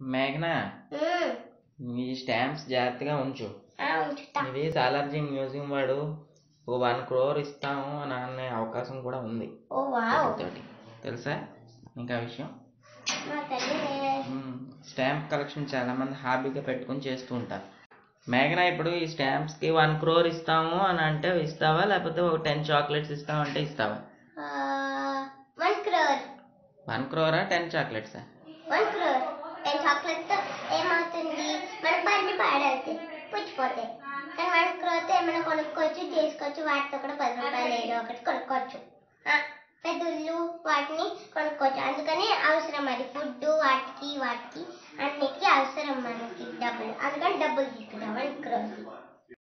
మేఘనా ఉమ్, ఈ స్టాంప్స్ జాగ్రత్తగా ఉంచు ఆ, ఉంచుతా ఇది సాలార్జీ మ్యూజియం వాడు ఓ వన్ క్రోర్ ఇస్తాము అని అనే అవకాశం కూడా ఉంది ఓ వావ్ తోటి తెలుసా ఇంకా విషయం మా తల్లి స్టాంప్ కలెక్షన్ చాలా మంది హాబీగా పెట్టుకొని చేస్తూ ఉంటారు మేఘనా ఇప్పుడు ఈ స్టాంప్స్ కి వన్ క్రోర్ ఇస్తాము అని అంటే ఇస్తావా లేకపోతే ఒక టెన్ చాక్లెట్స్ ఇస్తామంటే ఇస్తావా వన్ క్రోర్ వన్ క్రోరా టెన్ చాక్లెట్సా వన్ క్రోర్ టెన్ చాక్లెట్ తో ఏమవుతుంది మన బండి పాడవుతుంది పుచ్చిపోతాయి కానీ వన్ క్రోర్ తో ఏమైనా కొనుక్కోవచ్చు చేసుకోవచ్చు వాటితో కూడా పది రూపాయలు ఏదో ఒకటి కొనుక్కోవచ్చు ఆ, పెద్దలు వాటిని కొనుక్కోవచ్చు అందుకని అవసరం అది ఫుడ్ వాటికి వాటికి అన్నిటికీ అవసరం మనకి డబ్బులు అందుకని డబ్బులు తీసుకుంటాం వన్ క్రోర్